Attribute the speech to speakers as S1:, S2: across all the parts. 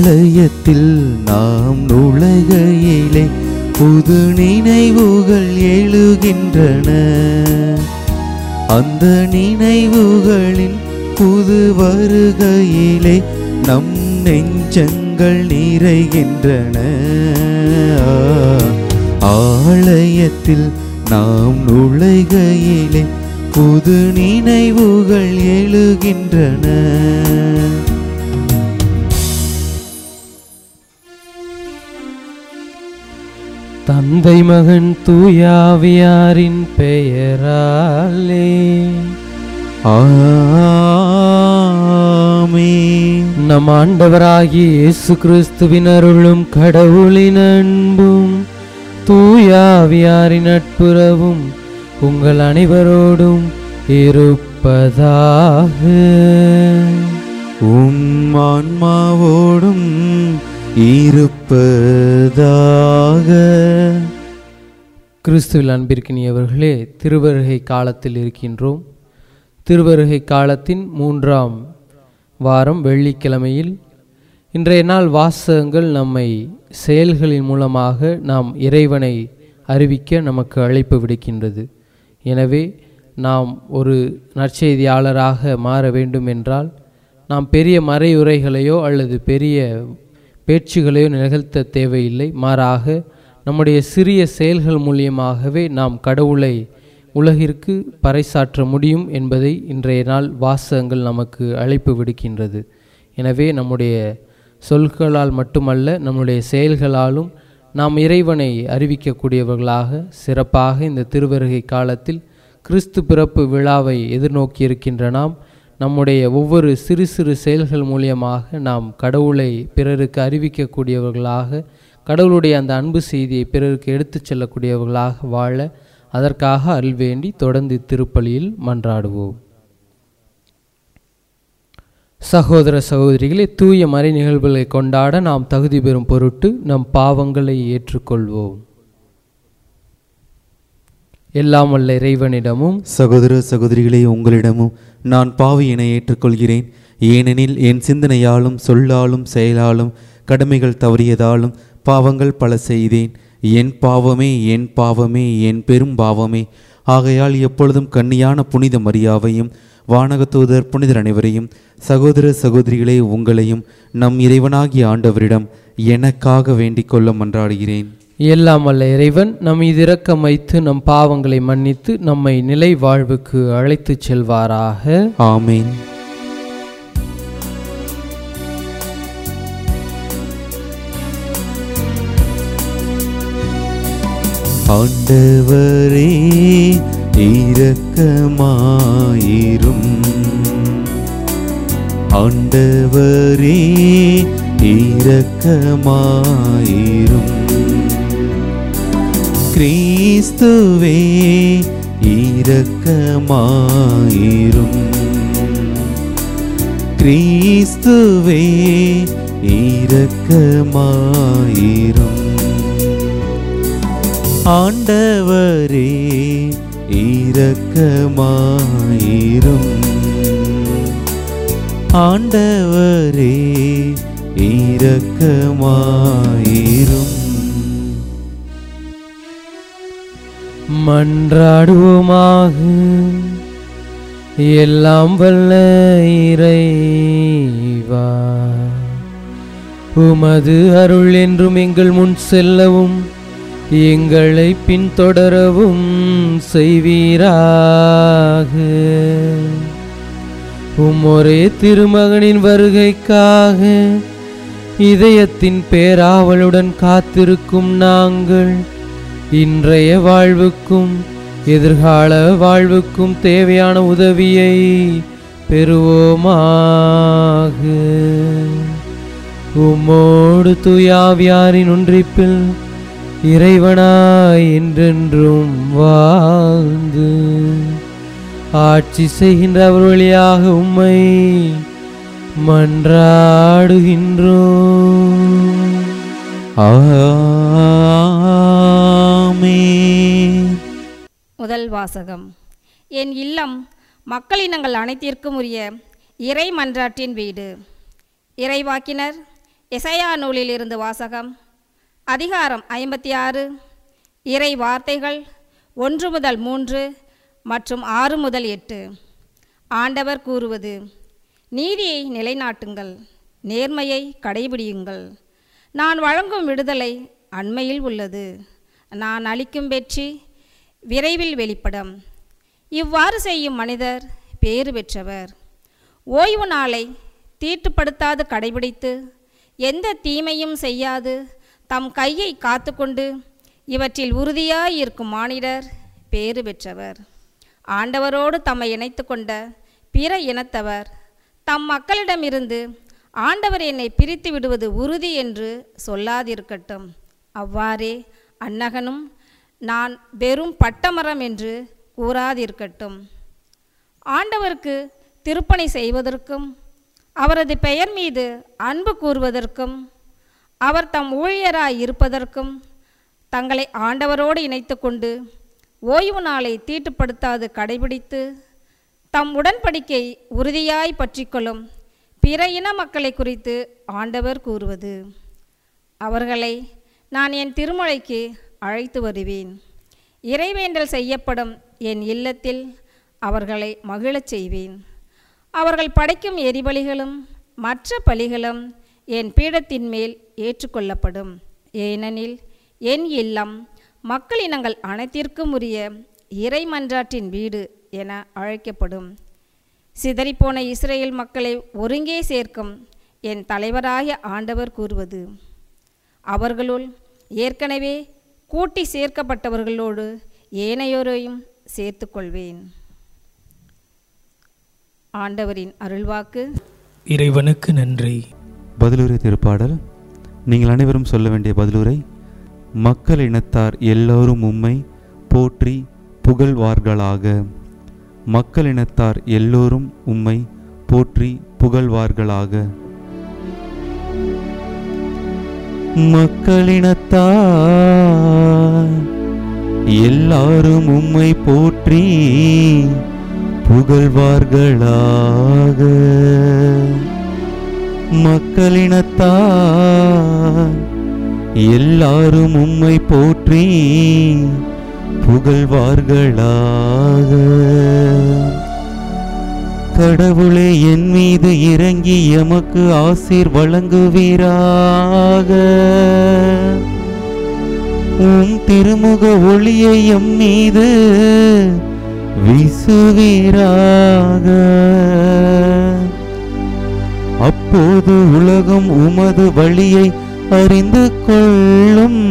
S1: ஆலயத்தில் நாம் நுழைகையிலே புது நினைவுகள் எழுகின்றன அந்த நினைவுகளின் புது வருகையிலே நம் நெஞ்சங்கள் நிறைகின்றன ஆலயத்தில் நாம் நுழைகையிலே புது நினைவுகள் எழுகின்றன
S2: தந்தை மகன் தூயாவியாரின் பெயராலே
S1: ஆமென்
S2: நம் ஆண்டவராகிய இயேசு கிறிஸ்துவின் அருளும் கடவுளின் அன்பும் தூயாவியாரின் நட்புறவும் உங்கள் அனைவரோடும் இருப்பதாக
S1: உம் ஆன்மாவோடும் இருப்பதாக
S2: கிறிஸ்துவில் அன்பிற்கினியவர்களே திருவருகை காலத்தில் இருக்கின்றோம் திருவருகை காலத்தின் மூன்றாம் வாரம் வெள்ளிக்கிழமையில் இன்றைய நாள் வாசகங்கள் நம்மை செயல்களின் மூலமாக நாம் இறைவனை அறிவிக்க நமக்கு அழைப்பு விடுக்கின்றது எனவே நாம் ஒரு நற்செய்தியாளராக மாற வேண்டும் என்றால் நாம் பெரிய மறையுரைகளையோ அல்லது பெரிய பேச்சுகளையோ நிகழ்த்த தேவையில்லை மாறாக நம்முடைய சிறிய செயல்கள் மூலியமாகவே நாம் கடவுளை உலகிற்கு பறைசாற்ற முடியும் என்பதை இன்றைய நாள் வாசகங்கள் நமக்கு அழைப்பு விடுக்கின்றது எனவே நம்முடைய சொல்களால் மட்டுமல்ல நம்முடைய செயல்களாலும் நாம் இறைவனை அறிவிக்கக்கூடியவர்களாக சிறப்பாக இந்த திருவருகை காலத்தில் கிறிஸ்து பிறப்பு விழாவை எதிர்நோக்கி இருக்கின்ற நாம் நம்முடைய ஒவ்வொரு சிறு சிறு செயல்கள் மூலியமாக நாம் கடவுளை பிறருக்கு அறிவிக்கக்கூடியவர்களாக கடவுளுடைய அந்த அன்பு செய்தியை பிறருக்கு எடுத்துச் செல்லக்கூடியவர்களாக வாழ அதற்காக அருள் வேண்டி தொடர்ந்து திருப்பலியில் மன்றாடுவோம் சகோதர சகோதரிகளை தூய மறை நிகழ்வுகளை கொண்டாட நாம் தகுதி பெறும் பொருட்டு நம் பாவங்களை ஏற்றுக்கொள்வோம் எல்லாம் வல்ல இறைவனிடமும்
S1: சகோதர சகோதரிகளே உங்களிடமும் நான் பாவியினை ஏற்றுக்கொள்கிறேன் ஏனெனில் என் சிந்தனையாலும் சொல்லாலும் செயலாலும் கடமைகள் தவறியதாலும் பாவங்கள் பல செய்தேன் என் பாவமே என் பாவமே என் பெரும் பாவமே ஆகையால் எப்பொழுதும் கன்னியான புனித மரியாவையும் வானகத்தூதர் புனிதர் அனைவரையும் சகோதர சகோதரிகளே உங்களையும் நம் இறைவனாகிய ஆண்டவரிடம் எனக்காக வேண்டிக் கொள்ள மன்றாடுகிறேன்
S2: எல்லாம் வல்ல இறைவன் நம் மீது இரக்கம் வைத்து நம் பாவங்களை மன்னித்து நம்மை நிலை வாழ்வுக்கு அழைத்துச் செல்வாராக
S1: ஆமேன் ஆண்டவரே இரக்கமாயிரும் ஆண்டவரே இரக்கமாயிரும் கிறிஸ்துவே இரக்கமாயிரும் கிறிஸ்துவே இரக்கமாயிரும் ஆண்டவரே இரக்கமாயிரும் ஆண்டவரே இரக்கமாயிரும்
S2: மன்றாடுவோமாக எல்லாம் வல்ல இறைவா உமது அருள் என்றும் எங்கள் முன் செல்லவும் எங்களை பின்தொடரவும் செய்வீராக உம் ஒரே திருமகனின் வருகைக்காக இதயத்தின் பேராவலுடன் காத்திருக்கும் நாங்கள் இன்றைய வாழ்வுக்கும் எதிர்கால வாழ்வுக்கும் தேவையான உதவியை பெறுவோமாக உம்மோடு தூயாவியாரின் ஒன்றிப்பில் இறைவனாய் என்றென்றும் வாழ்ந்து ஆட்சி செய்கின்ற அவர் வழியாக உம்மை மன்றாடுகின்றோம்
S1: ஆமென்
S3: முதல் வாசகம் என் இல்லம் மக்களினங்கள் அனைத்திற்கும் உரிய இறை மன்றாட்டின் வீடு இறைவாக்கினர் எசையா நூலிலிருந்து வாசகம் அதிகாரம் ஐம்பத்தி ஆறு இறை வார்த்தைகள் ஒன்று முதல் மூன்று மற்றும் ஆறு முதல் எட்டு ஆண்டவர் கூறுவது நீதியை நிலைநாட்டுங்கள் நேர்மையை கடைபிடியுங்கள் நான் வழங்கும் விடுதலை அண்மையில் உள்ளது நான் அளிக்கும் வெற்றி விரைவில் வெளிப்படும் இவ்வாறு செய்யும் மனிதர் பேறு பெற்றவர் ஓய்வு நாளை தீட்டுப்படுத்தாது கடைபிடித்து எந்த தீமையும் செய்யாது தம் கையை காத்துக்கொண்டு இவற்றில் உறுதியாய் இருக்கும் மானிடர் பேறு பெற்றவர் ஆண்டவரோடு தம்மை இணைத்து கொண்ட பிற இனத்தவர் தம் மக்களிடமிருந்து ஆண்டவர் என்னை பிரித்து விடுவது உறுதி என்று சொல்லாதிருக்கட்டும் அவ்வாறே அன்னகனும் நான் வெறும் பட்டமரம் என்று கூறாதிருக்கட்டும் ஆண்டவருக்கு திருப்பணி செய்வதற்கும் அவரது பெயர் மீது அன்பு கூறுவதற்கும் அவர் தம் ஊழியராய் இருப்பதற்கும் தங்களை ஆண்டவரோடு இணைத்து கொண்டு ஓய்வு நாளை தீட்டுப்படுத்தாது கடைபிடித்து தம் உடன்படிக்கை உறுதியாய் பற்றிக்கொள்ளும் பிற இன மக்களை குறித்து ஆண்டவர் கூறுவது அவர்களை நான் என் திருமலைக்கு அழைத்து வருவேன் இறைவேண்டல் செய்யப்படும் என் இல்லத்தில் அவர்களை மகிழச் செய்வேன் அவர்கள் படைக்கும் எரிபலிகளும் மற்ற பலிகளும் என் பீடத்தின் மேல் ஏற்றுக்கொள்ளப்படும் ஏனெனில் என் இல்லம் மக்கள் இனங்கள் அனைத்திற்கும் உரிய இறைமன்றாற்றின் வீடு என அழைக்கப்படும் சிதறிப்போன இஸ்ரேல் மக்களை ஒருங்கே சேர்க்கும் என் தலைவராய ஆண்டவர் கூறுவது அவர்களுள் ஏற்கனவே கூட்டி சேர்க்கப்பட்டவர்களோடு ஏனையோரையும் சேர்த்துக்கொள்வேன் ஆண்டவரின் அருள்வாக்கு
S4: இறைவனுக்கு நன்றி
S1: பதிலுரை திருப்பாடல் நீங்கள் அனைவரும் சொல்ல வேண்டிய பதிலுரை மக்கள் இனத்தார் எல்லோரும் உம்மை போற்றி புகழ்வார்களாக மக்கள் இனத்தார் எல்லோரும் உம்மை போற்றி புகழ்வார்களாக மக்களினத்தார் எல்லாரும் உம்மை போற்றி புகழ்வார்களாக மக்களினத்தார் எல்லாரும் உம்மை போற்றி புகழ்வார்களாக கடவுளே என் மீது இறங்கி எமக்கு ஆசீர் வழங்குவீராக உம் திருமுக ஒளியை எம் மீது வீசுவீராக அப்போது உலகம் உமது வழியை அறிந்து கொள்ளும்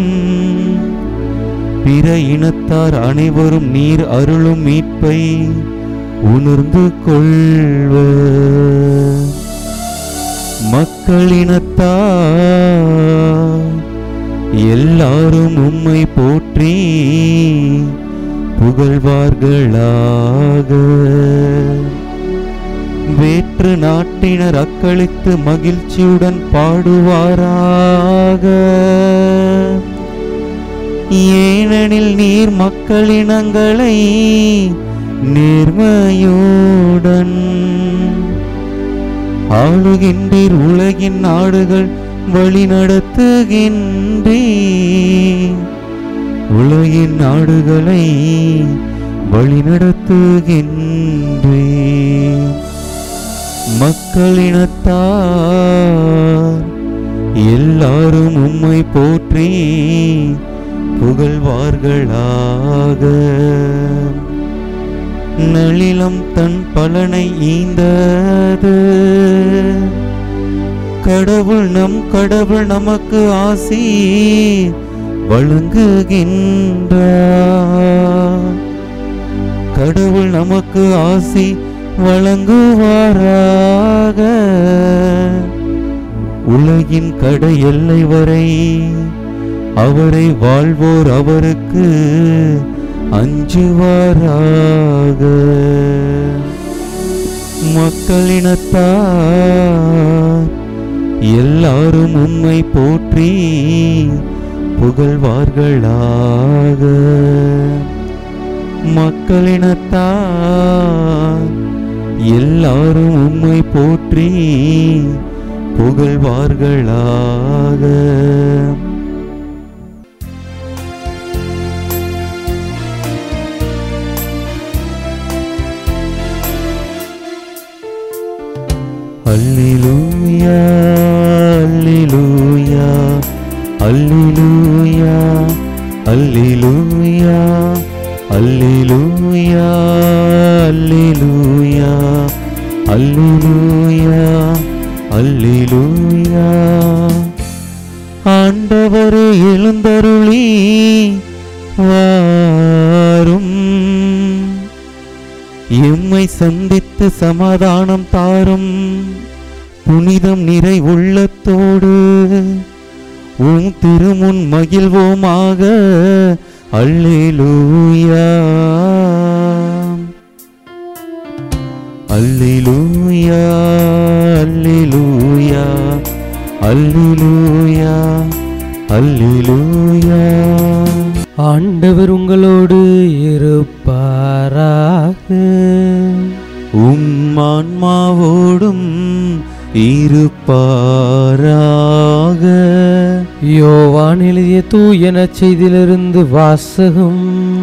S1: பிற இனத்தார் அனைவரும் நீர் அருளும் மீட்பை உணர்ந்து கொள்வ மக்களினத்தார் எல்லாரும் உம்மை போற்றி புகழ்வார்களாக வேற்று நாட்டினர் அக்களித்து மகிழ்ச்சியுடன் பாடுவாராக ஏனெனில் நீர் மக்களினங்களை நேர்மையுடன் ஆளுகின்றீர் உலகின் நாடுகள் வழி நடத்துகின்றீர் உலகின் நாடுகளை வழி நடத்துகின்றீர் மக்களினத்தார் எல்லாரும் உம்மை போற்றி புகழ்வார்களாக நளிலம் தன் பலனை ஈந்தது கடவுள் நம் கடவுள் நமக்கு ஆசி வழங்குகின்றார் கடவுள் நமக்கு ஆசி வழங்குவாராக உலகின் கடை எல்லை வரை அவரை வாழ்வோர் அவருக்கு அஞ்சுவாராக மக்களினத்தார் எல்லாரும் உம்மை போற்றி புகழ்வார்களாக மக்களினத்தார் எல்லாரும் உம்மை போற்றி புகழ்வார்களாக அல்லேலூயா அல்லேலூயா அல்லேலூயா அல்லேலூயா அல்லேலூயா அல்லேலூயா அல்லேலூயா அல்லேலூயா ஆண்டவரே எழுந்தருளி வாரும் எம்மை சந்தித்து சமாதானம் தாரும் புனிதம் நிறை உள்ளத்தோடு உம் திருமுன் மகிழ்வோமாக அல்லேலூயா அல்லேலூயா அல்லேலூயா அல்லேலூயா அல்லேலூயா
S2: ஆண்டவர் உங்களோடு இருப்பாராக
S1: உம் ஆன்மாவோடும் இருப்பாராக
S2: யோவான் எழுதிய தூய நற்செய்தியிலிருந்து வாசகம்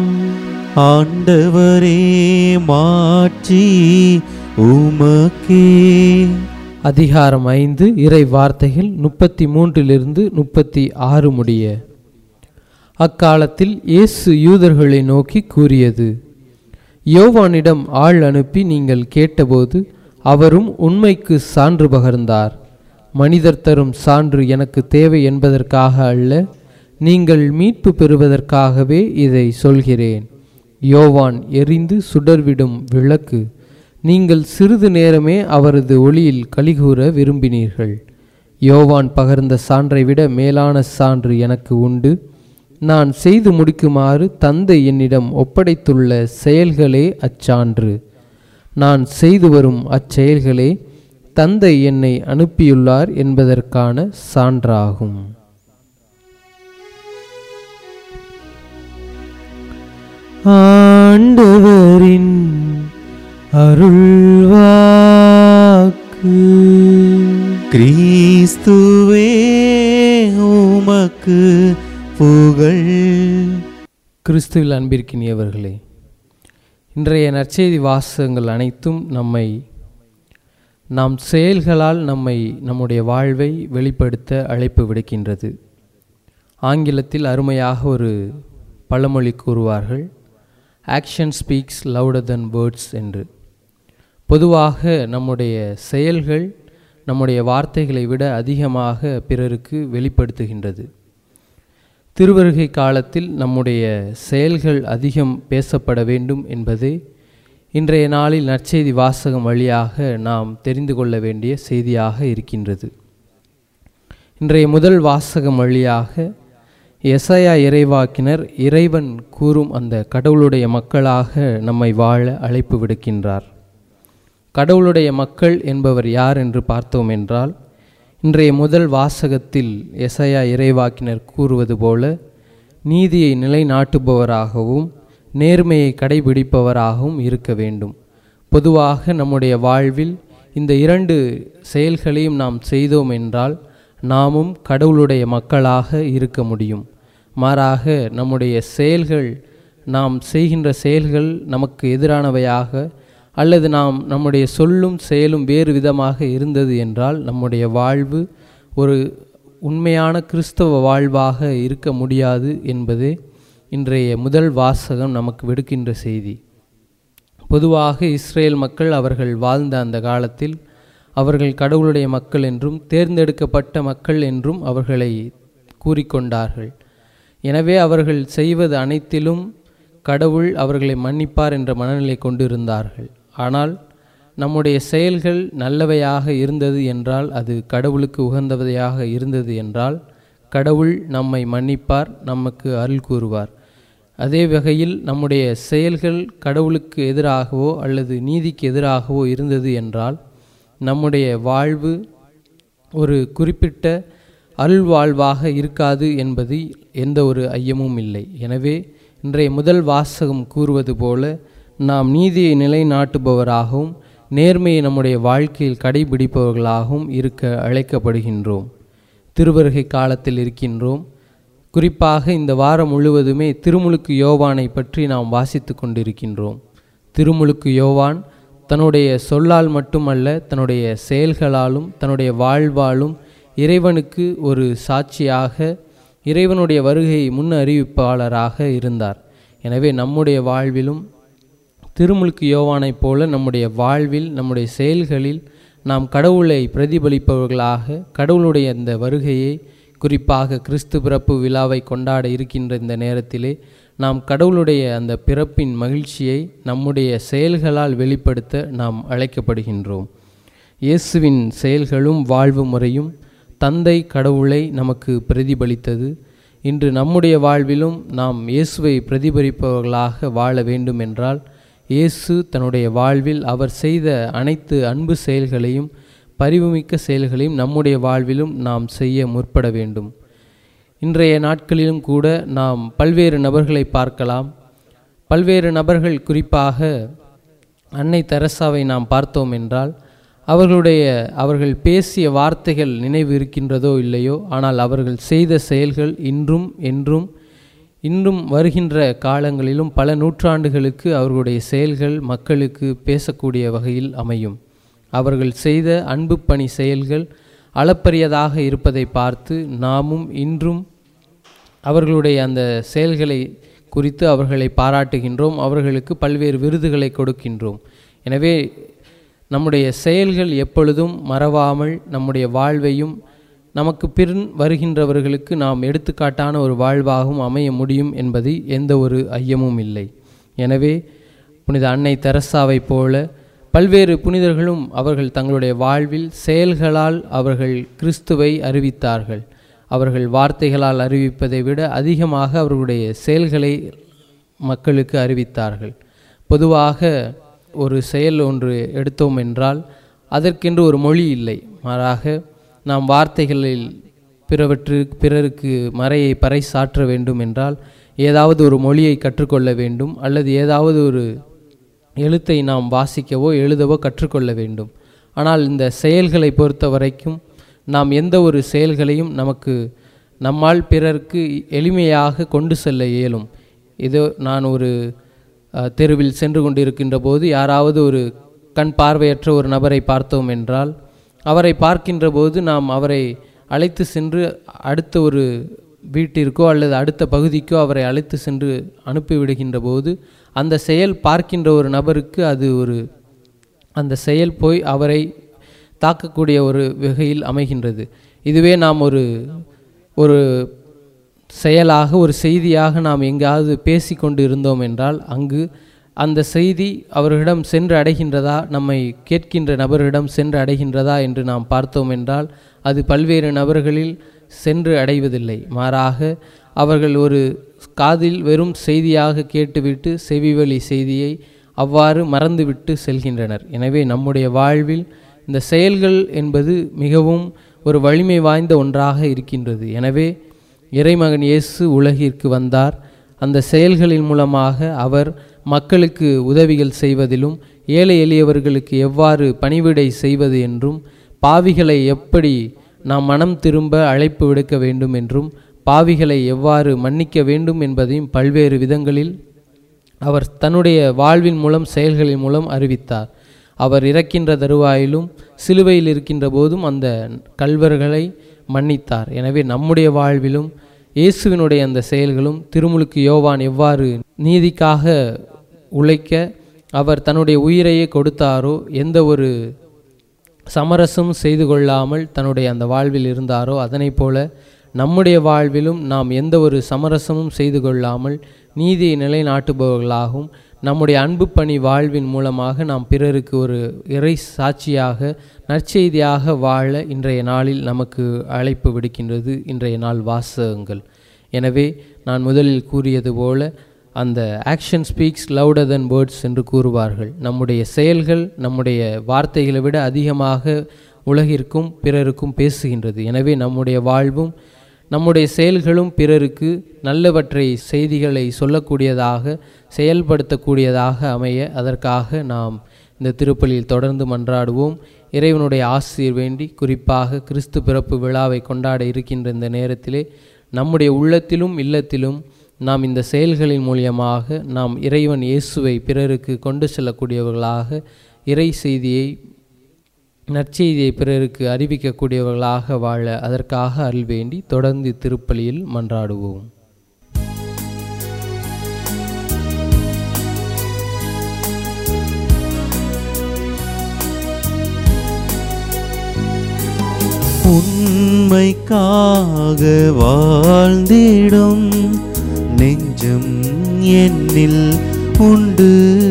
S1: ஆண்டவரே மாட்சி உமக்கே
S2: அதிகாரம் ஐந்து இறை வார்த்தைகள் முப்பத்தி மூன்றிலிருந்து முப்பத்தி ஆறு முடிய அக்காலத்தில் இயேசு யூதர்களை நோக்கி கூறியது யோவானிடம் ஆள் அனுப்பி நீங்கள் கேட்டபோது அவரும் உண்மைக்கு சான்று பகர்ந்தார் மனிதர் தரும் சான்று எனக்கு தேவை என்பதற்காக அல்ல நீங்கள் மீட்பு பெறுவதற்காகவே இதை சொல்கிறேன் யோவான் எரிந்து சுடர்விடும் விளக்கு நீங்கள் சிறிது நேரமே அவரது ஒளியில் கலிகூற விரும்பினீர்கள் யோவான் பகர்ந்த சான்றை விட மேலான சான்று எனக்கு உண்டு நான் செய்து முடிக்குமாறு தந்தை என்னிடம் ஒப்படைத்துள்ள செயல்களே அச்சான்று நான் செய்து வரும் அச்செயல்களே தந்தை என்னை அனுப்பியுள்ளார் என்பதற்கான சான்றாகும் ஆண்டவரின் அருள்வாக்கு
S1: கிறிஸ்துவே உமக்கு புகழ்
S2: கிறிஸ்துவில் அன்பிற்கினியவர்களே இன்றைய நற்செய்தி வாசகங்கள் அனைத்தும் நம்மை நாம் செயல்களால் நம்மை நம்முடைய வாழ்வை வெளிப்படுத்த அழைப்பு விடுக்கின்றது ஆங்கிலத்தில் அருமையாக ஒரு பழமொழி கூறுவார்கள் action speaks louder than words என்று பொதுவாக நம்முடைய செயல்கள் நம்முடைய வார்த்தைகளை விட அதிகமாக பிறருக்கு வெளிப்படுத்துகின்றது திருவருகை காலத்தில் நம்முடைய செயல்கள் அதிகம் பேசப்பட வேண்டும் என்பதே இன்றைய நாளில் நற்செய்தி வாசகம் வழியாக நாம் தெரிந்து கொள்ள வேண்டிய செய்தியாக இருக்கின்றது இன்றைய முதல் வாசகம் வழியாக எசையா இறைவாக்கினர் இறைவன் கூறும் அந்த கடவுளுடைய மக்களாக நம்மை வாழ அழைப்பு விடுக்கின்றார் கடவுளுடைய மக்கள் என்பவர் யார் என்று பார்த்தோம் என்றால் இன்றைய முதல் வாசகத்தில் எசையா இறைவாக்கினர் கூறுவது போல நீதியை நிலைநாட்டுபவராகவும் நேர்மையை கடைபிடிப்பவராகவும் இருக்க வேண்டும் பொதுவாக நம்முடைய வாழ்வில் இந்த இரண்டு செயல்களையும் நாம் செய்தோம் என்றால் நாமும் கடவுளுடைய மக்களாக இருக்க முடியும் மாறாக நம்முடைய செயல்கள் நாம் செய்கின்ற செயல்கள் நமக்கு எதிரானவையாக அல்லது நாம் நம்முடைய சொல்லும் செயலும் வேறு விதமாக இருந்தது என்றால் நம்முடைய வாழ்வு ஒரு உண்மையான கிறிஸ்தவ வாழ்வாக இருக்க முடியாது என்பதே இன்றைய முதல் வாசகம் நமக்கு விடுக்கின்ற செய்தி பொதுவாக இஸ்ரேல் மக்கள் அவர்கள் வாழ்ந்த அந்த காலத்தில் அவர்கள் கடவுளுடைய மக்கள் என்றும் தேர்ந்தெடுக்கப்பட்ட மக்கள் என்றும் அவர்களை கூறிக்கொண்டார்கள் எனவே அவர்கள் செய்வது அனைத்திலும் கடவுள் அவர்களை மன்னிப்பார் என்ற மனநிலை கொண்டு இருந்தார்கள் ஆனால் நம்முடைய செயல்கள் நல்லவையாக இருந்தது என்றால் அது கடவுளுக்கு உகந்தவையாக இருந்தது என்றால் கடவுள் நம்மை மன்னிப்பார் நமக்கு அருள் கூறுவார் அதே வகையில் நம்முடைய செயல்கள் கடவுளுக்கு எதிராகவோ அல்லது நீதிக்கு எதிராகவோ இருந்தது என்றால் நம்முடைய வாழ்வு ஒரு குறிப்பிட்ட அருள்வாழ்வாக இருக்காது என்பது எந்த ஒரு ஐயமும் இல்லை எனவே இன்றைய முதல் வாசகம் கூறுவது போல நாம் நீதியை நிலைநாட்டுபவராகவும் நேர்மையை நம்முடைய வாழ்க்கையில் கடைபிடிப்பவர்களாகவும் இருக்க அழைக்கப்படுகின்றோம் திருவருகை காலத்தில் இருக்கின்றோம் குறிப்பாக இந்த வாரம் முழுவதுமே திருமுழுக்கு யோவானை பற்றி நாம் வாசித்து கொண்டிருக்கின்றோம் திருமுழுக்கு யோவான் தன்னுடைய சொல்லால் மட்டுமல்ல தன்னுடைய செயல்களாலும் தன்னுடைய வாழ்வாலும் இறைவனுக்கு ஒரு சாட்சியாக இறைவனுடைய வருகை முன் அறிவிப்பாளராக இருந்தார் எனவே நம்முடைய வாழ்விலும் திருமுழுக்கு யோவானைப் போல நம்முடைய வாழ்வில் நம்முடைய செயல்களில் நாம் கடவுளை பிரதிபலிப்பவர்களாக கடவுளுடைய அந்த வருகையை குறிப்பாக கிறிஸ்து பிறப்பு விழாவை கொண்டாட இருக்கின்ற இந்த நேரத்திலே நாம் கடவுளுடைய அந்த பிறப்பின் மகிழ்ச்சியை நம்முடைய செயல்களால் வெளிப்படுத்த நாம் அழைக்கப்படுகின்றோம் இயேசுவின் செயல்களும் வாழ்வு முறையும் தந்தை கடவுளை நமக்கு பிரதிபலித்தது இன்று நம்முடைய வாழ்விலும் நாம் இயேசுவை பிரதிபலிப்பவர்களாக வாழ வேண்டும் என்றால் இயேசு தன்னுடைய வாழ்வில் அவர் செய்த அனைத்து அன்பு செயல்களையும் பரிவுமிக்க செயல்களையும் நம்முடைய வாழ்விலும் நாம் செய்ய முற்பட வேண்டும் இன்றைய நாட்களிலும் கூட நாம் பல்வேறு நபர்களை பார்க்கலாம் பல்வேறு நபர்கள் குறிப்பாக அன்னை தெரசாவை நாம் பார்த்தோம் என்றால் அவர்களுடைய அவர்கள் பேசிய வார்த்தைகள் நினைவு இருக்கின்றதோ இல்லையோ ஆனால் அவர்கள் செய்த செயல்கள் இன்றும் என்றும் இன்றும் வருகின்ற காலங்களிலும் பல நூற்றாண்டுகளுக்கு அவர்களுடைய செயல்கள் மக்களுக்கு பேசக்கூடிய வகையில் அமையும் அவர்கள் செய்த அன்பு பணி செயல்கள் அளப்பரியதாக இருப்பதை பார்த்து நாமும் இன்றும் அவர்களுடைய அந்த செயல்களை குறித்து அவர்களை பாராட்டுகின்றோம் அவர்களுக்கு பல்வேறு விருதுகளை கொடுக்கின்றோம் எனவே நம்முடைய செயல்கள் எப்பொழுதும் மறவாமல் நம்முடைய வாழ்வையும் நமக்கு பின் வருகின்றவர்களுக்கு நாம் எடுத்துக்காட்டான ஒரு வாழ்வாகவும் அமைய முடியும் என்பதில் எந்த ஒரு ஐயமும் இல்லை எனவே புனித அன்னை தெரசாவைப் போல பல்வேறு புனிதர்களும் அவர்கள் தங்களுடைய வாழ்வில் செயல்களால் அவர்கள் கிறிஸ்துவை அறிவித்தார்கள் அவர்கள் வார்த்தைகளால் அறிவிப்பதை விட அதிகமாக அவர்களுடைய செயல்களை மக்களுக்கு அறிவித்தார்கள் பொதுவாக ஒரு செயல் ஒன்று எடுத்தோம் என்றால் அதற்கென்று ஒரு மொழி இல்லை மாறாக நாம் வார்த்தைகளில் பிறவற்று பிறருக்கு மறையை பறைசாற்ற வேண்டும் என்றால் ஏதாவது ஒரு மொழியை கற்றுக்கொள்ள வேண்டும் அல்லது ஏதாவது ஒரு எழுத்தை நாம் வாசிக்கவோ எழுதவோ கற்றுக்கொள்ள வேண்டும் ஆனால் இந்த செயல்களை பொறுத்த வரைக்கும் நாம் எந்த ஒரு செயல்களையும் நமக்கு நம்மால் பிறருக்கு எளிமையாக கொண்டு செல்ல இயலும் இதோ நான் ஒரு அஹ், தெருவில் சென்று கொண்டிருக்கின்ற போது யாராவது ஒரு கண் பார்வையற்ற ஒரு நபரை பார்த்தோம் என்றால் அவரை பார்க்கின்ற போது நாம் அவரை அழைத்து சென்று அடுத்த ஒரு வீட்டிற்கோ அல்லது அடுத்த பகுதிக்கோ அவரை அழைத்து சென்று அனுப்பிவிடுகின்ற போது அந்த செயல் பார்க்கின்ற ஒரு நபருக்கு அது ஒரு அந்த செயல் போய் அவரை தாக்கக்கூடிய ஒரு வகையில் அமைகின்றது இதுவே நாம் ஒரு ஒரு செயலாக ஒரு செய்தியாக நாம் எங்காவது பேசிக்கொண்டு இருந்தோம் என்றால் அங்கு அந்த செய்தி அவர்களிடம் சென்று அடைகின்றதா நம்மை கேட்கின்ற நபரிடம் சென்று அடைகின்றதா என்று நாம் பார்த்தோம் என்றால் அது பல்வேறு நபர்களில் சென்று அடைவதில்லை மாறாக அவர்கள் ஒரு காதில் வெறும் செய்தியாக கேட்டுவிட்டு செவிவழி செய்தியை அவ்வாறு மறந்துவிட்டு செல்கின்றனர் எனவே நம்முடைய வாழ்வில் இந்த செயல்கள் என்பது மிகவும் ஒரு வலிமை வாய்ந்த ஒன்றாக இருக்கின்றது எனவே இறைமகன் இயேசு உலகிற்கு வந்தார் அந்த செயல்களின் மூலமாக அவர் மக்களுக்கு உதவிகள் செய்வதிலும் ஏழை எளியவர்களுக்கு எவ்வாறு பணிவிடை செய்வது என்றும் பாவிகளை எப்படி நாம் மனம் திரும்ப அழைப்பு விடுக்க வேண்டும் என்றும் பாவிகளை எவ்வாறு மன்னிக்க வேண்டும் என்பதையும் பல்வேறு விதங்களில் அவர் தன்னுடைய வாழ்வின் மூலம் செயல்களின் மூலம் அறிவித்தார் அவர் இறக்கின்ற தருவாயிலும் சிலுவையில் இருக்கின்ற போதும் அந்த கல்வர்களை மன்னித்தார் எனவே நம்முடைய வாழ்விலும் இயேசுவினுடைய அந்த செயல்களும் திருமுழுக்கு யோவான் எவ்வாறு நீதிக்காக உழைக்க அவர் தன்னுடைய உயிரையே கொடுத்தாரோ எந்த ஒரு சமரசம் செய்து கொள்ளாமல் தன்னுடைய அந்த வாழ்வில் இருந்தாரோ அதனைப் போல நம்முடைய வாழ்விலும் நாம் எந்த ஒரு சமரசமும் செய்து கொள்ளாமல் நீதியை நிலைநாட்டுபவர்களாகவும் நம்முடைய அன்பு பணி வாழ்வின் மூலமாக நாம் பிறருக்கு ஒரு இறை சாட்சியாக நற்செய்தியாக வாழ இன்றைய நாளில் நமக்கு அழைப்பு விடுக்கின்றது இன்றைய நாள் வாசகங்கள் எனவே நான் முதலில் கூறியது போல அந்த action speaks louder than words என்று கூறுவார்கள் நம்முடைய செயல்கள் நம்முடைய வார்த்தைகளை விட அதிகமாக உலகிற்கும் பிறருக்கும் பேசுகின்றது எனவே நம்முடைய வாழ்வும் நம்முடைய செயல்களும் பிறருக்கு நல்லவற்றை செய்திகளை சொல்லக்கூடியதாக செயல்படுத்தக்கூடியதாக அமைய அதற்காக நாம் இந்த திருப்பலியில் தொடர்ந்து மன்றாடுவோம் இறைவனுடைய ஆசிரியர் வேண்டி குறிப்பாக கிறிஸ்து பிறப்பு விழாவை கொண்டாட இருக்கின்ற இந்த நேரத்திலே நம்முடைய உள்ளத்திலும் இல்லத்திலும் நாம் இந்த செயல்களின் மூலியமாக நாம் இறைவன் இயேசுவை பிறருக்கு கொண்டு செல்லக்கூடியவர்களாக இறை செய்தியை நற்செய்தியை பிறருக்கு அறிவிக்கக்கூடியவர்களாக வாழ அதற்காக அருள் வேண்டி தொடர்ந்து திருப்பலியில் மன்றாடுவோம்
S1: உண்மைக்காக வாழ்ந்திடும் நெஞ்சம் என்னில் உண்டு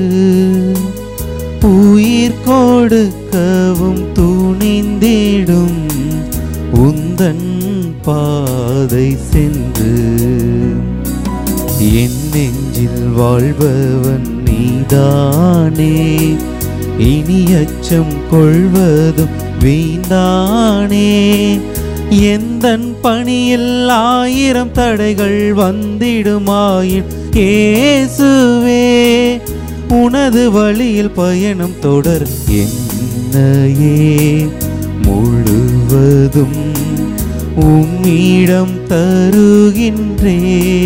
S1: உயிர் கொடுக்கவும் துணிந்திடும் உந்தன் பாதை சென்று என் நெஞ்சில் வாழ்பவன் நீதானே இனி அச்சம் கொள்வதும் வீந்தானே எந்தன் பணியில் ஆயிரம் தடைகள் வந்திடுமாயின் இயேசுவே உனது வழியில் பயணம் தொடர் என்னையே முழுவதும் உம்மிடம் தருகின்றே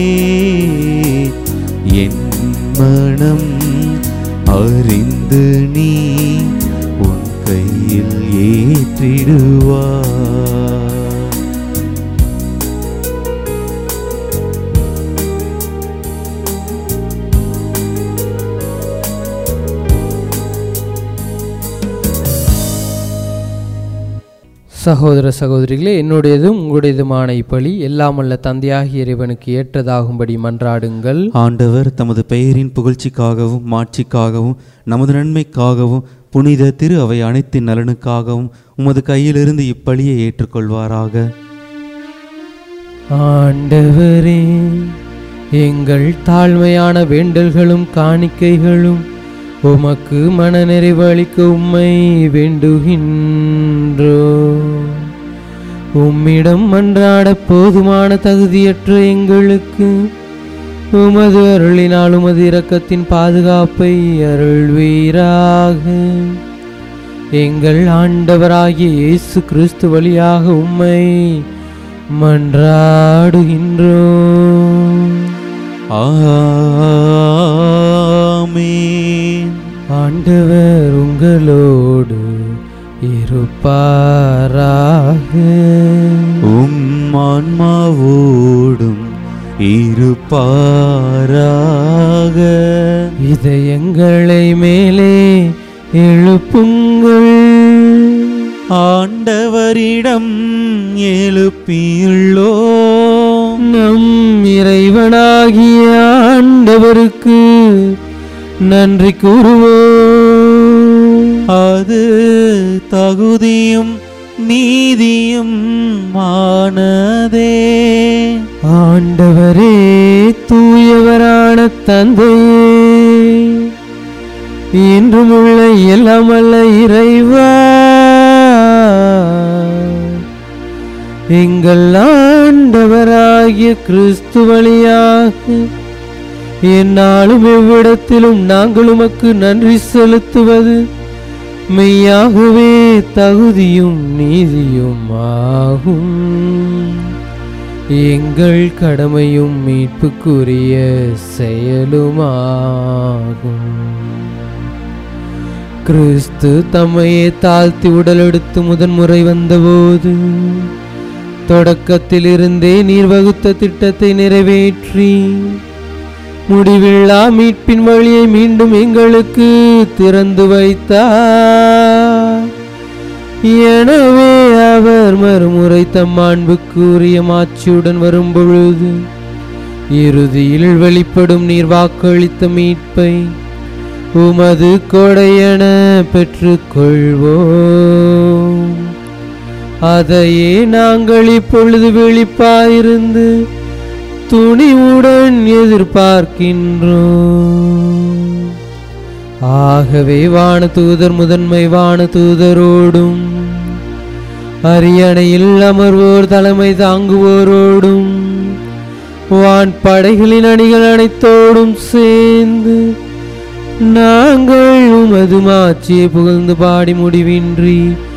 S1: என் மனம் அறிந்து நீ உன் கையில் ஏற்றிடுவார்
S2: சகோதர சகோதரிகளே என்னுடையதும் உங்களுடையதுமான இப்பலி எல்லாமல்ல தந்தையாகிய இறைவனுக்கு ஏற்றதாகும்படி மன்றாடுங்கள்
S1: ஆண்டவர் தமது பெயரின் புகழ்ச்சிக்காகவும் மாட்சிக்காகவும் நமது நன்மைக்காகவும் புனித திரு அவை அனைத்தின் நலனுக்காகவும் உமது கையிலிருந்து இப்பலியை ஏற்றுக்கொள்வாராக
S2: ஆண்டவரே எங்கள் தாழ்மையான வேண்டல்களும் காணிக்கைகளும் உமக்கு மனநிறைவு அளிக்க உம்மை வேண்டுகின்றோ உம்மிடம் மன்றாட போதுமான தகுதியற்ற எங்களுக்கு உமது அருளினால் உமது இரக்கத்தின் பாதுகாப்பை அருள்வீராக எங்கள் ஆண்டவராகிய இயேசு கிறிஸ்து வழியாக உம்மை மன்றாடுகின்றோம்
S1: ஆமென்
S2: ஆண்டவர் உங்களோடு இருப்பாராக
S1: உம் ஆன்மாவோடும் இருப்பாராக
S2: இதயங்களை மேலே எழுப்புங்கள்
S1: ஆண்டவரிடம் எழுப்பியுள்ளோ
S2: நம் இறைவனாகிய ஆண்டவருக்கு நன்றி கூறுவோம்
S1: அது தகுதியும் நீதியும் ஆனதே
S2: ஆண்டவரே தூயவரான தந்தையே இன்றும் உள்ள எல்லாமல்ல இறைவா எங்கள் ஆண்டவராகிய கிறிஸ்து வழியாக என்னாலும் எவ்விடத்திலும் நாங்கள் உமக்கு நன்றி செலுத்துவது மெய்யாகவே தகுதியும் நீதியும் ஆகும் எங்கள் கடமையும் மீட்புக்குரிய செயலுமாகும் கிறிஸ்து தம்மையே தாழ்த்தி உடலெடுத்து முதன்முறை வந்தபோது தொடக்கத்திலிருந்தே நீர் வகுத்த திட்டத்தை நிறைவேற்றி முடிவில்லா மீட்பின் வழியை மீண்டும் எங்களுக்கு திறந்து வைத்தார் எனவே அவர் மறுமுறை தம் மாண்புக்கு உரிய மாட்சியுடன் வரும்பொழுது இறுதியில் வெளிப்படும் நீர் வாக்களித்த மீட்பை உமது கொடையென பெற்றுக்கொள்வோம் அதையே நாங்கள் இப்பொழுது வெளிப்பாயிருந்து துணிவுடன் எதிர்பார்க்கின்றோம் ஆகவே வான தூதர் முதன்மை வான தூதரோடும் அரியணையில் அமர்வோர் தலைமை தாங்குவோரோடும் வான் படைகளின் அணிகள் அனைத்தோடும் சேர்ந்து நாங்கள் உமது மாட்சியை புகழ்ந்து பாடி முடிவின்றி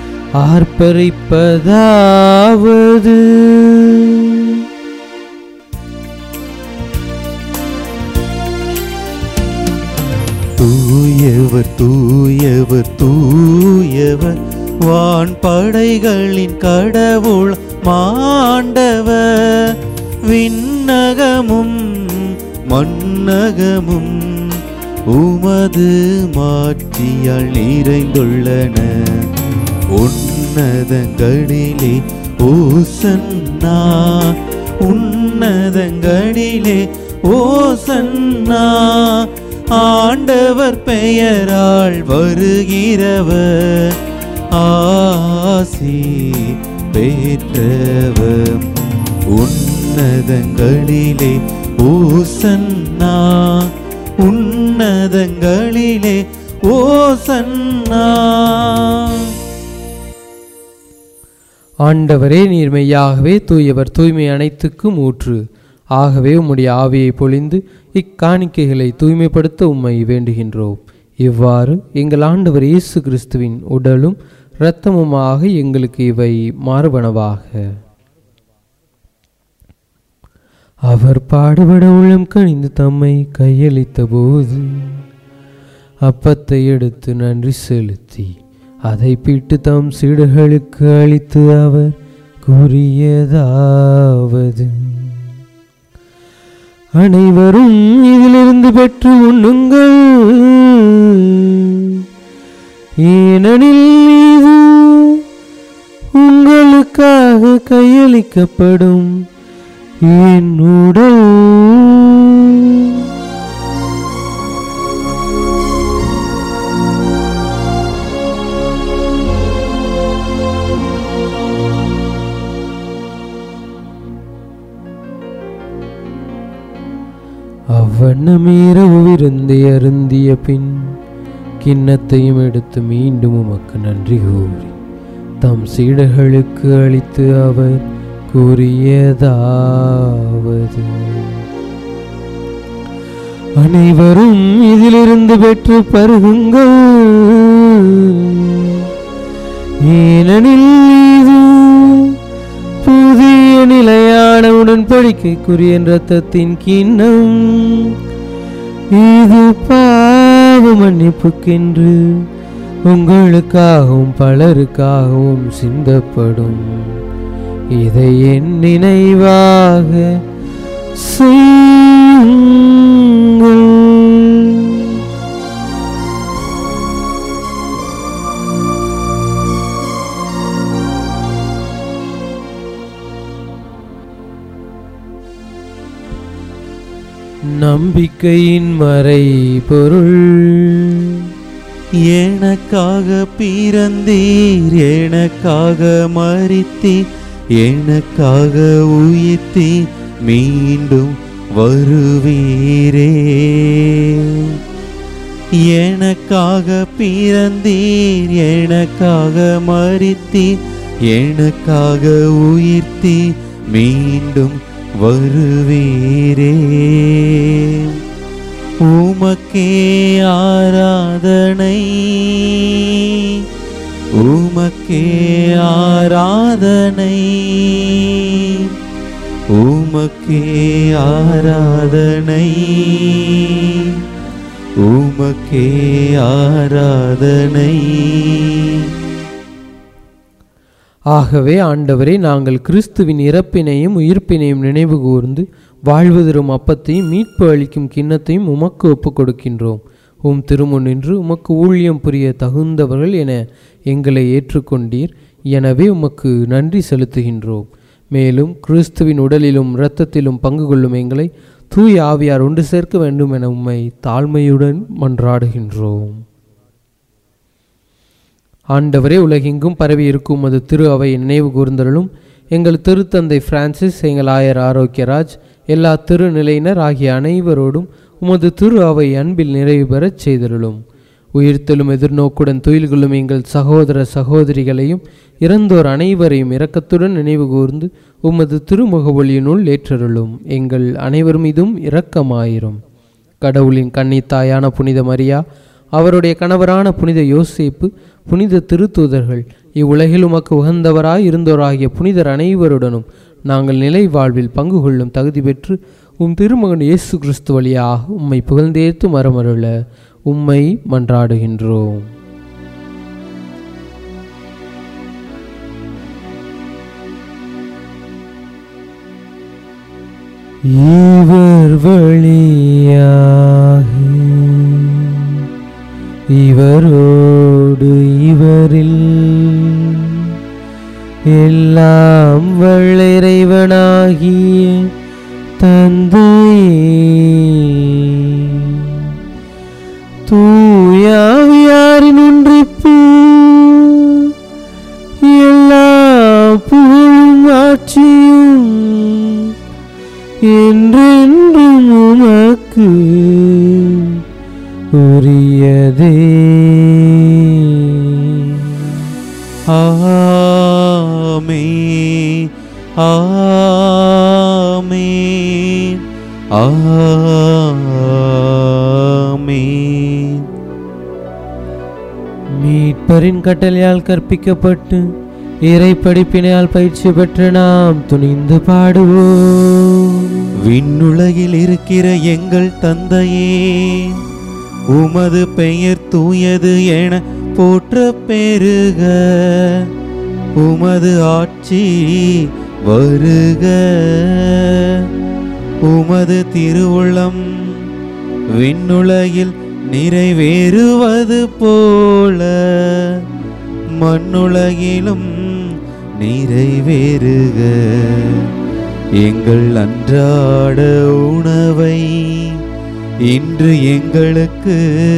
S2: ஆர்ப்பரிப்பதாவது
S1: தூயவர் தூயவர் தூயவர் வான் படைகளின் கடவுள் மாண்டவர் விண்ணகமும் மண்ணகமும் உமது மாட்சியால் நிறைந்துள்ளன உன்னதங்களிலே ஓசன்னா உன்னதங்களிலே ஓசன்னா ஆண்டவர் பெயரால் வருகிறவர் ஆசி பெற்றவர் உன்னதங்களிலே ஓசன்னா உன்னதங்களிலே ஓசன்னா
S2: ஆண்டவரே நீர் மெய்யாகவே தூயவர் தூய்மை அனைத்துக்கும் ஊற்று ஆகவே உம்முடைய ஆவியை பொழிந்து இக்காணிக்கைகளை தூய்மைப்படுத்த உம்மை வேண்டுகின்றோம் இவ்வாறு எங்கள் ஆண்டவர் இயேசு கிறிஸ்துவின் உடலும் இரத்தமுமாக எங்களுக்கு இவை மாறுபனவாக அவர் பாடுபட உள்ளம் கணிந்து தம்மை கையளித்த போது அப்பத்தை எடுத்து நன்றி செலுத்தி அதை பிட்டு தம் சீடர்களுக்கு அளித்து அவர் கூறியதாவது அனைவரும் இதிலிருந்து பெற்று உண்ணுங்கள் ஏனெனில் இது உங்களுக்காக கையளிக்கப்படும் என் உடல் அவ்வண்ணமீரவு விருந்தை அருந்திய பின் கிண்ணத்தையும் எடுத்து மீண்டும் உமக்கு நன்றி கூறி தம் சீடர்களுக்கு அளித்து அவர் கூறியதாவது அனைவரும் இதிலிருந்து பெற்று பருகுங்கள் ஏனெனில் இது புதிய நிலையான உடன்படிக்கைக்குரிய இரத்தத்தின் கிண்ணம் இது பாவ மன்னிப்புக்கென்று உங்களுக்காகவும் பலருக்காகவும் சிந்தப்படும் இதை என் நினைவாக செய்யுங்கள் நம்பிக்கையின் மறை பொருள்
S1: எனக்காக பிறந்தீர் எனக்காக மரித்தீர் எனக்காக உயிர்த்தீர் மீண்டும் வருவீரே எனக்காக பிறந்தீர் எனக்காக மரித்தீர் எனக்காக உயிர்த்தீர் மீண்டும் வருவீரே உமக்கே ஆராதனை உமக்கே ஆராதனை உமக்கே ஆராதனை உமக்கே ஆராதனை
S2: ஆகவே ஆண்டவரே நாங்கள் கிறிஸ்துவின் இறப்பினையும் உயிர்ப்பினையும் நினைவு கூர்ந்து வாழ்வு தரும் அப்பத்தையும் மீட்பு அளிக்கும் கிண்ணத்தையும் உமக்கு ஒப்புக் கொடுக்கின்றோம் உம் திருமுன் நின்று உமக்கு ஊழியம் புரிய தகுந்தவர்கள் என எங்களை ஏற்றுக்கொண்டீர் எனவே உமக்கு நன்றி செலுத்துகின்றோம் மேலும் கிறிஸ்துவின் உடலிலும் இரத்தத்திலும் பங்கு கொள்ளும் எங்களை தூய ஆவியார் ஒன்று சேர்க்க வேண்டும் என உம்மை தாழ்மையுடன் மன்றாடுகின்றோம் ஆண்டவரே உலகெங்கும் பரவி இருக்கும் அது திரு அவை நினைவு கூர்ந்தருளும் எங்கள் திருத்தந்தை பிரான்சிஸ் எங்கள் ஆயர் ஆரோக்கியராஜ் எல்லா திருநிலையினர் ஆகிய அனைவரோடும் உமது திரு அவை அன்பில் நிறைவு பெறச் செய்தருளும் உயிர்த்தெழும் எதிர்நோக்குடன் துயில் கொள்ளும் எங்கள் சகோதர சகோதரிகளையும் இறந்தோர் அனைவரையும் இரக்கத்துடன் நினைவு கூர்ந்து உமது திருமுக ஒளியினுள் ஏற்றருளும் எங்கள் அனைவர் மீதும் இரக்கமாயிரும் கடவுளின் கன்னித்தாயான புனித மரியா அவருடைய கணவரான புனித யோசேப்பு புனித திருத்தூதர்கள் இவ்வுலகில் உமக்கு உகந்தவராய் இருந்தோராகிய புனிதர் அனைவருடனும் நாங்கள் நிலை வாழ்வில் பங்கு கொள்ளும் தகுதி பெற்று உம் திருமகன் இயேசு கிறிஸ்து வழியாக உம்மை புகழ்ந்தேத்து மரமருள உம்மை மன்றாடுகின்றோம் இவர் வழியாக இவரோடு இவரில் எல்லாம் வள்ளிறைவனாகிய தந்தையே தூயாவியாரின் ஒன்றிப்பு எல்லா புகழும் ஆட்சியும் என்றென்றும் உமக்கு உரியதே
S1: ஆமே ஆமே ஆமே
S2: மீட்பரின் கட்டளையால் கற்பிக்கப்பட்டு இறை படிப்பினையால் பயிற்சி பெற்ற நாம் துணிந்து பாடுவோம்
S1: விண்ணுலகில் இருக்கிற எங்கள் தந்தையே உமது பெயர் தூயது என போற்ற பெருக உமது ஆட்சி வருக உமது திருவுளம் விண்ணுலகில் நிறைவேறுவது போல மண்ணுலகிலும் நிறைவேறுக எங்கள் அன்றாட உணவை இன்று எங்களுக்கு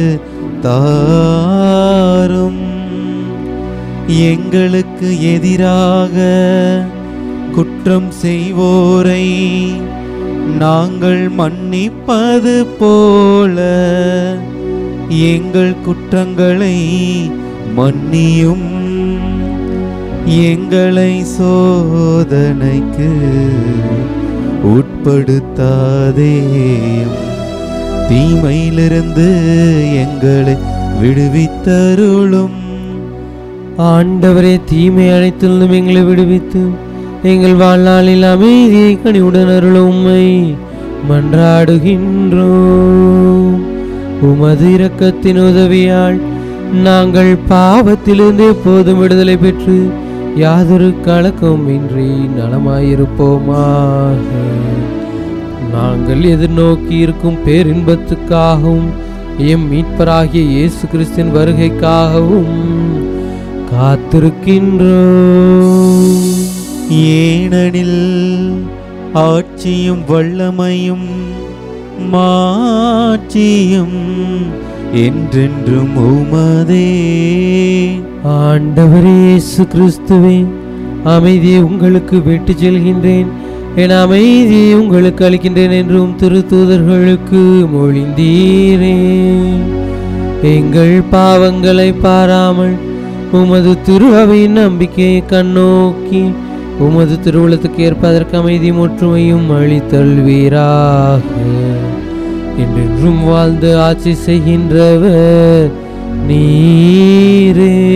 S1: தாரும் எங்களுக்கு எதிராக குற்றம் செய்வோரை நாங்கள் மன்னிப்பது போல எங்கள் குற்றங்களை மன்னியும் எங்களை சோதனைக்கு உட்படுத்தாதேயும் தீமையிலிருந்து எங்களை விடுவித்தருளும்
S2: ஆண்டவரே தீமை அனைத்திலிருந்தும் எங்களை விடுவித்து எங்கள் வாழ்நாளில் அமைதியை கனிவுடன் அருள உம்மை மன்றாடுகின்றோம் உமது இரக்கத்தின் உதவியால் நாங்கள் பாவத்திலிருந்து எப்போதும் விடுதலை பெற்று யாதொரு கலக்கம் இன்றி நலமாயிருப்போமாக நாங்கள் எதிர்நோக்கி இருக்கும் பேரின்பத்துக்காகவும் எம் மீட்பராகிய இயேசு கிறிஸ்தின் வருகைக்காகவும் காத்திருக்கின்றோம்
S1: ஏனெனில் ஆட்சியும் வல்லமையும் மாட்சியும் என்றென்றும் உமதே
S2: ஆண்டவரே இயேசு கிறிஸ்துவே அமைதியை உங்களுக்கு விட்டுச் செல்கின்றேன் என் அமைதியை உங்களுக்கு அளிக்கின்றேன் என்றும் திருத்தூதர்களுக்கு மொழிந்தீரே எங்கள் பாவங்களை பாராமல் உமது திரு அவையின் நம்பிக்கையை கண்ணோக்கி உமது திருவுளத்துக்கு ஏற்பதற்கு அமைதி ஒற்றுமையும் அளித்தல்வீராக என்றென்றும் வாழ்ந்து ஆட்சி செய்கின்றவர் நீரே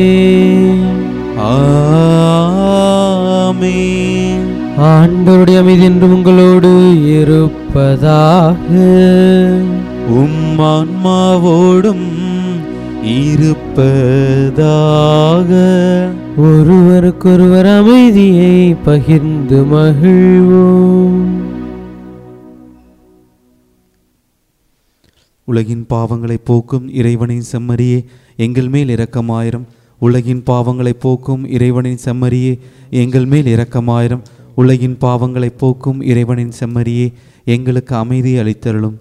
S1: ஆமென்
S2: ஆண்டவருடைய அமைதி என்று உங்களோடு இருப்பதாக
S1: உம் ஆன்மாவோடும் இருப்பதாக
S2: ஒருவருக்கொருவர் அமைதியை பகிர்ந்து மகிழ்வோம்
S1: உலகின் பாவங்களை போக்கும் இறைவனின் செம்மறியே எங்கள் மேல் இரக்கமாயிரம் உலகின் பாவங்களை போக்கும் இறைவனின் செம்மறியே எங்கள் மேல் இரக்கமாயிரம் உலகின் பாவங்களை போக்கும் இறைவனின் செம்மறியே எங்களுக்கு அமைதி அளித்தருளும்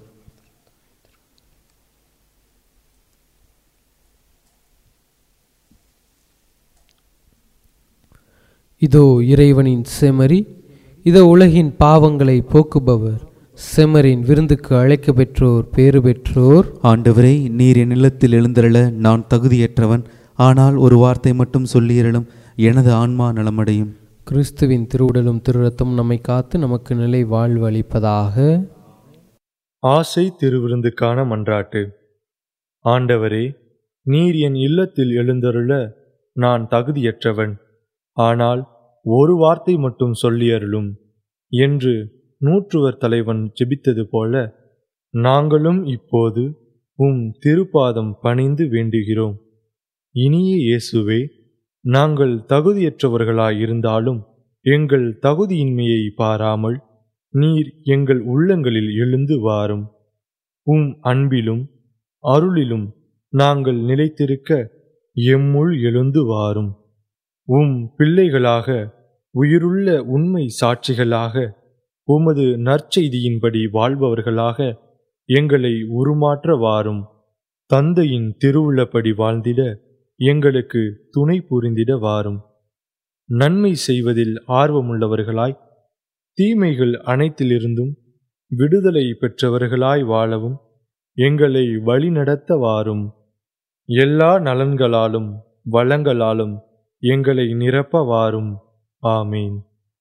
S2: இதோ இறைவனின் செமரி இதோ உலகின் பாவங்களை போக்குபவர் செமரின் விருந்துக்கு அழைக்க பெற்றோர் பேறு பெற்றோர்
S1: ஆண்டவரே நீர் என் இல்லத்தில் எழுந்தருள நான் தகுதியற்றவன் ஆனால் ஒரு வார்த்தை மட்டும் சொல்லியருளும் எனது ஆன்மா நலமடையும்
S2: கிறிஸ்துவின் திருவுடலும் திருரத்தம் நம்மை காத்து நமக்கு நிலை வாழ்வு அளிப்பதாக
S5: ஆசை திருவிருந்துக்கான மன்றாட்டு ஆண்டவரே நீர் என் இல்லத்தில் எழுந்தருள நான் தகுதியற்றவன் ஆனால் ஒரு வார்த்தை மட்டும் சொல்லியருளும் என்று நூற்றுவர் தலைவன் ஜெபித்தது போல நாங்களும் இப்போது உம் திருப்பாதம் பணிந்து வேண்டுகிறோம் இனிய இயேசுவே நாங்கள் தகுதியற்றவர்களாயிருந்தாலும் எங்கள் தகுதியின்மையை பாராமல் நீர் எங்கள் உள்ளங்களில் எழுந்து வாரும் உம் அன்பிலும் அருளிலும் நாங்கள் நிலைத்திருக்க எம்முள் எழுந்து வாரும் உம் பிள்ளைகளாக உயிருள்ள உண்மை சாட்சிகளாக உமது நற்செய்தியின்படி வாழ்பவர்களாக எங்களை உருமாற்ற வாரும் தந்தையின் திருவுள்ளப்படி வாழ்ந்திட எங்களுக்கு துணை புரிந்திட வாரும் நன்மை செய்வதில் ஆர்வமுள்ளவர்களாய் தீமைகள் அனைத்திலிருந்தும் விடுதலை பெற்றவர்களாய் வாழவும் எங்களை வழிநடத்த வாரும் எல்லா நலன்களாலும் வளங்களாலும் எங்களை நிரப்ப வாரும் ஆமீன்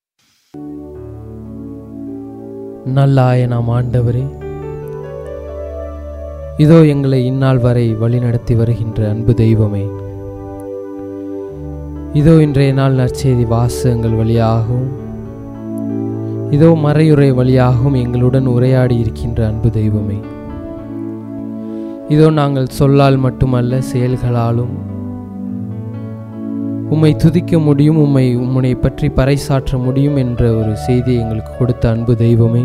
S2: நல்லாய நாம் ஆண்டவரே இதோ எங்களை இந்நாள் வரை வழிநடத்தி வருகின்ற அன்பு தெய்வமே இதோ இன்றைய நாள் நற்செய்தி வாசகங்கள் வழியாகவும் இதோ மறையுறை வழியாகவும் எங்களுடன் உரையாடி இருக்கின்ற அன்பு தெய்வமே இதோ நாங்கள் சொல்லால் மட்டுமல்ல செயல்களாலும் உம்மை துதிக்க முடியும் உம்மை உம்முனை பற்றி பறைசாற்ற முடியும் என்ற ஒரு செய்தியை எங்களுக்கு கொடுத்த அன்பு தெய்வமே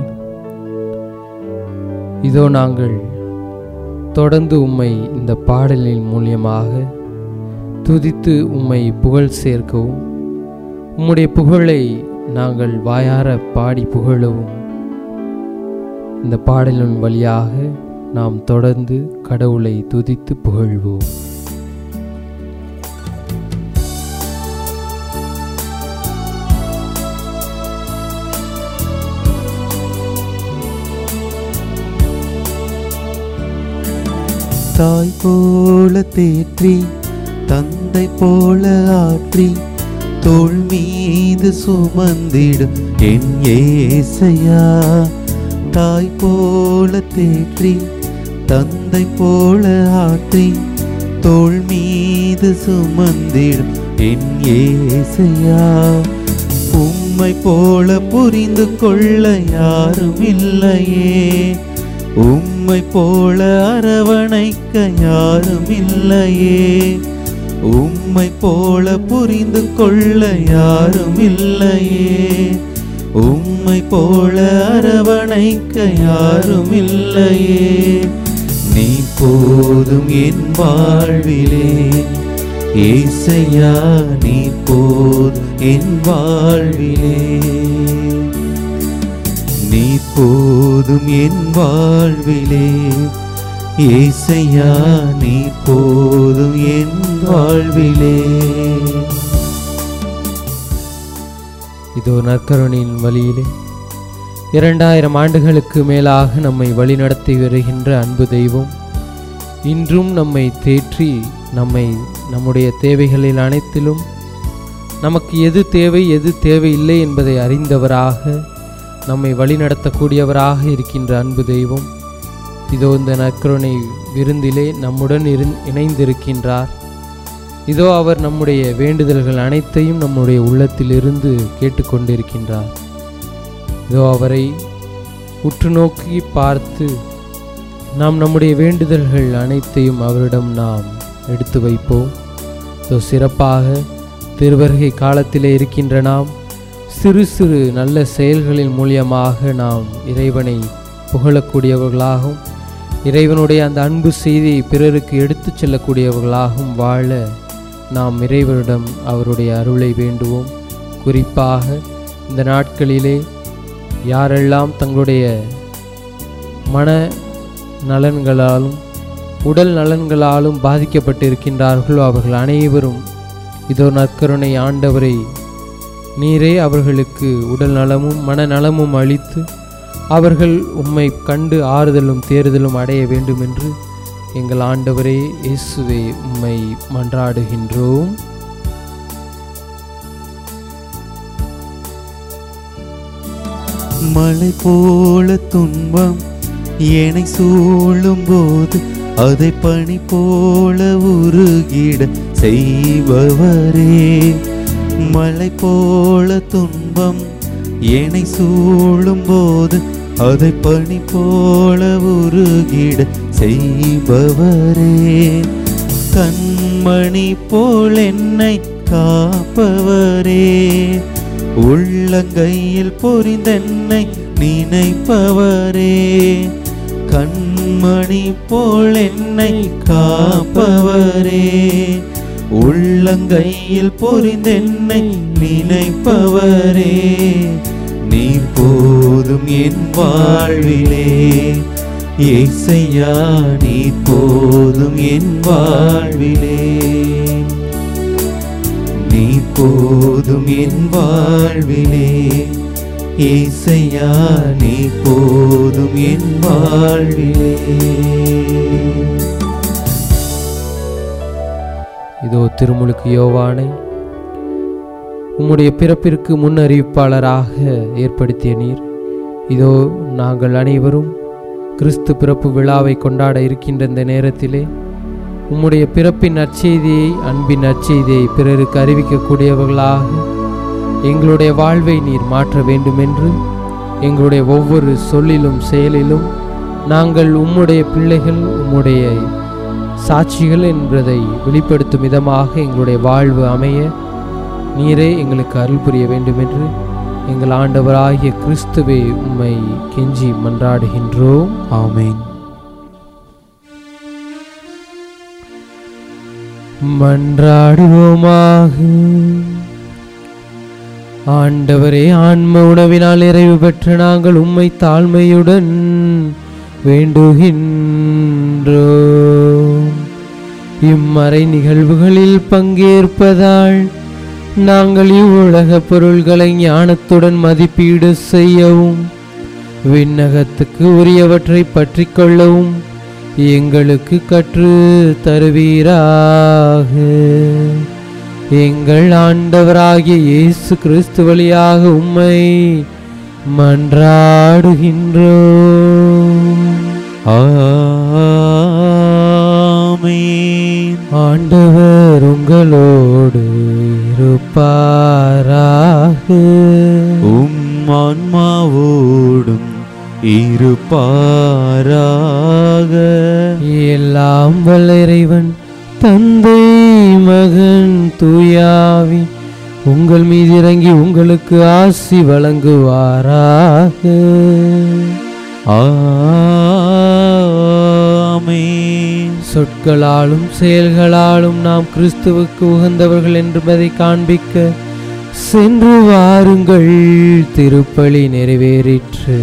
S2: இதோ நாங்கள் தொடர்ந்து உம்மை இந்த பாடலின் மூலியமாக துதித்து உம்மை புகழ் சேர்க்கவும் உம்முடைய புகழை நாங்கள் வாயார பாடி புகழவும் இந்த பாடலின் வழியாக நாம் தொடர்ந்து கடவுளை துதித்து புகழ்வோம்
S1: தாய் போல தேற்றி தந்தை போல ஆற்றி தோள் மீது சுமந்திடும் என் ஏசையா தாய் போல தேற்றி தந்தை போல ஆற்றி தோள் மீது சுமந்திடும் என் ஏசையா உம்மை போல புரிந்து கொள்ள யாரும் இல்லையே உம்மை போல அரவணைக்க யாரும் இல்லையே உம்மை போல புரிந்து கொள்ள யாரும் இல்லையே உம்மை போல அரவணைக்க யாரும் இல்லையே நீ போதும் என் வாழ்விலே ஏசையா நீ போதும் என் வாழ்விலே நீ போதும் என் வாழ்விலே ஏசையா நீ போதும் என் வாழ்விலே
S2: இதோ நற்கருணையின் வழியிலே இரண்டாயிரம் ஆண்டுகளுக்கு மேலாக நம்மை வழிநடத்தி வருகின்ற அன்பு தெய்வம் இன்றும் நம்மை தேற்றி நம்மை நம்முடைய தேவைகளில் அனைத்திலும் நமக்கு எது தேவை எது தேவையில்லை என்பதை அறிந்தவராக நம்மை வழிநடத்தக்கூடியவராக இருக்கின்ற அன்பு தெய்வம் இதோ இந்த நற்கருணை விருந்திலே நம்முடன் இரு இணைந்திருக்கின்றார் இதோ அவர் நம்முடைய வேண்டுதல்கள் அனைத்தையும் நம்முடைய உள்ளத்திலிருந்து கேட்டுக்கொண்டிருக்கின்றார் இதோ அவரை உற்று நோக்கி பார்த்து நாம் நம்முடைய வேண்டுதல்கள் அனைத்தையும் அவரிடம் நாம் எடுத்து வைப்போம் இதோ சிறப்பாக திருவருகை காலத்திலே இருக்கின்ற நாம் சிறு சிறு நல்ல செயல்களின் மூலியமாக நாம் இறைவனை புகழக்கூடியவர்களாகவும் இறைவனுடைய அந்த அன்பு செய்தியை பிறருக்கு எடுத்துச் செல்லக்கூடியவர்களாகவும் வாழ நாம் இறைவனிடம் அவருடைய அருளை வேண்டுவோம் குறிப்பாக இந்த நாட்களிலே யாரெல்லாம் தங்களுடைய மன நலன்களாலும் உடல் நலன்களாலும் பாதிக்கப்பட்டிருக்கின்றார்களோ அவர்கள் அனைவரும் இதோ நற்கருணை ஆண்டவரை நீரே அவர்களுக்கு உடல் நலமும் மனநலமும் அளித்து அவர்கள் உம்மை கண்டு ஆறுதலும் தேறுதலும் அடைய வேண்டும் என்று எங்கள் ஆண்டவரே இயேசுவே உம்மை மன்றாடுகின்றோம்
S1: மலை போல துன்பம் என்னை சூழும் போது அதை பனி போல உருகிட செய்பவரே மலை போல துன்பம் என்னை சூழும் போது அதை பனி போல உருகிட செய்பவரே கண்மணி போல் என்னை காப்பவரே உள்ளங்கையில் பொறிந்தென்னை நினைப்பவரே கண்மணி போல் என்னை காப்பவரே உள்ளங்கையில் பொறிந்தென்னை நினைப்பவரே நீர் போதும் என் வாழ்விலே ஏசையா நீர் போதும் என் வாழ்விலே நீ போதும் என் வாழ்விலே ஏசையா நீ போதும் என் வாழ்விலே
S2: இதோ திருமுழுக்கு யோவானை உம்முடைய பிறப்பிற்கு முன் அறிவிப்பாளராக ஏற்படுத்திய நீர் இதோ நாங்கள் அனைவரும் கிறிஸ்து பிறப்பு விழாவை கொண்டாட இருக்கின்ற இந்த நேரத்திலே உம்முடைய பிறப்பின் நற்செய்தியை அன்பின் நற்செய்தியை பிறருக்கு அறிவிக்கக்கூடியவர்களாக எங்களுடைய வாழ்வை நீர் மாற்ற வேண்டுமென்று எங்களுடைய ஒவ்வொரு சொல்லிலும் செயலிலும் நாங்கள் உம்முடைய பிள்ளைகள் உம்முடைய சாட்சிகள் என்பதை வெளிப்படுத்தும் விதமாக எங்களுடைய வாழ்வு அமைய நீரே எங்களுக்கு அருள் புரிய வேண்டும் என்று எங்கள் ஆண்டவராகிய கிறிஸ்துவே உம்மை கெஞ்சி மன்றாடுகின்றோம்
S1: ஆமென்
S2: மன்றாடுவோமாக ஆண்டவரே ஆன்ம உணவினால் நிறைவு பெற்ற நாங்கள் உம்மை தாழ்மையுடன் வேண்டுகின்றோம் இம்மறை நிகழ்வுகளில் பங்கேற்பதால் நாங்கள் இவ்வுலகப் பொருள்களை ஞானத்துடன் மதிப்பீடு செய்யவும் விண்ணகத்துக்கு உரியவற்றை பற்றிக் கொள்ளவும் எங்களுக்கு கற்று தருவீராக எங்கள் ஆண்டவராகிய இயேசு கிறிஸ்து வழியாக உம்மை மன்றாடுகின்றோம்
S1: ஆமென்
S2: ஆண்டவர் உங்களோடு இருப்பாராக
S1: உம் ஆன்மாவோடும் இருப்பாராக
S2: எல்லாம் வல்ல இறைவன் தந்தை மகன் தூயாவி உங்கள் மீது இறங்கி உங்களுக்கு ஆசி வழங்குவாராக
S1: ஆமென்
S2: சொற்களாலும் செயல்களாலும் நாம் கிறிஸ்துவுக்கு உகந்தவர்கள் என்பதை காண்பிக்க சென்று வாருங்கள் திருப்பலி நிறைவேறிற்று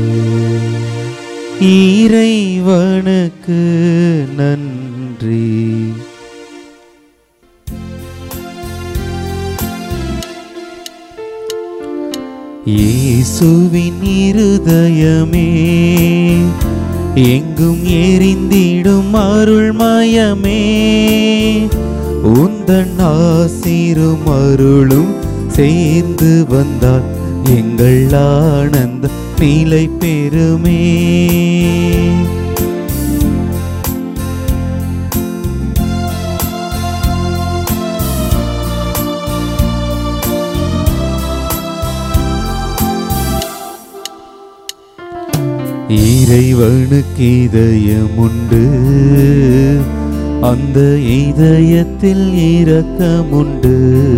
S1: இறைவனுக்கு நன்றி இயேசுவின் இருதயமே எங்கும் எரிந்திடும் அருள்மயமே உந்தன் ஆசிரும் அருளும் சேர்ந்து வந்தால் எங்கள் ஆனந்த நிலை பெறுமே இறைவனுக்கு இதயம் உண்டு அந்த இதயத்தில் இரக்கமுண்டு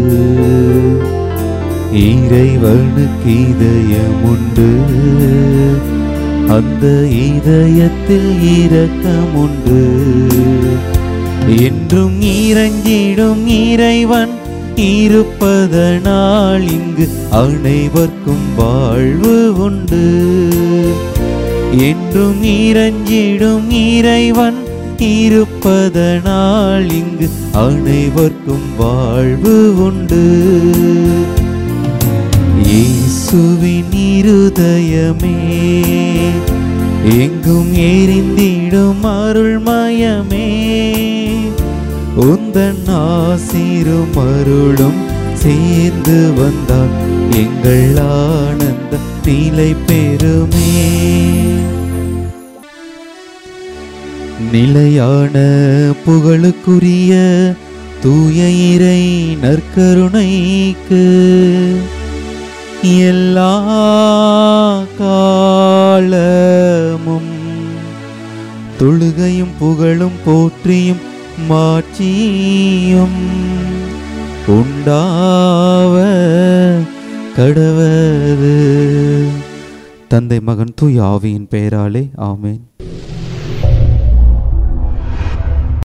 S1: இறைவனுக்கு இதயம் உண்டு அந்த இதயத்தில் இரக்கமுண்டு என்றும் இறங்கிடும் இறைவன் இருப்பதனால் இங்கு அனைவர்க்கும் வாழ்வு உண்டு என்றும் இறஞ்சிடும் இறைவன் இருப்பதனால் இங்கு அனைவர்க்கும் வாழ்வு உண்டு இயேசுவின் இருதயமே எங்கும் எரிந்திடும் அருள்மயமே உந்தன் ஆசிரும் அருளும் சேர்ந்து வந்தால் எங்கள் ஆனந்த நிலை பெறுமே நிலையான புகழுக்குரிய தூய இறை நற்கருணைக்கு எல்லா காலமும் தொழுகையும் புகழும் போற்றியும் மாட்சியும் உண்டாவ கடவது தந்தை மகன் தூய் ஆவியின் பெயராலே ஆமென்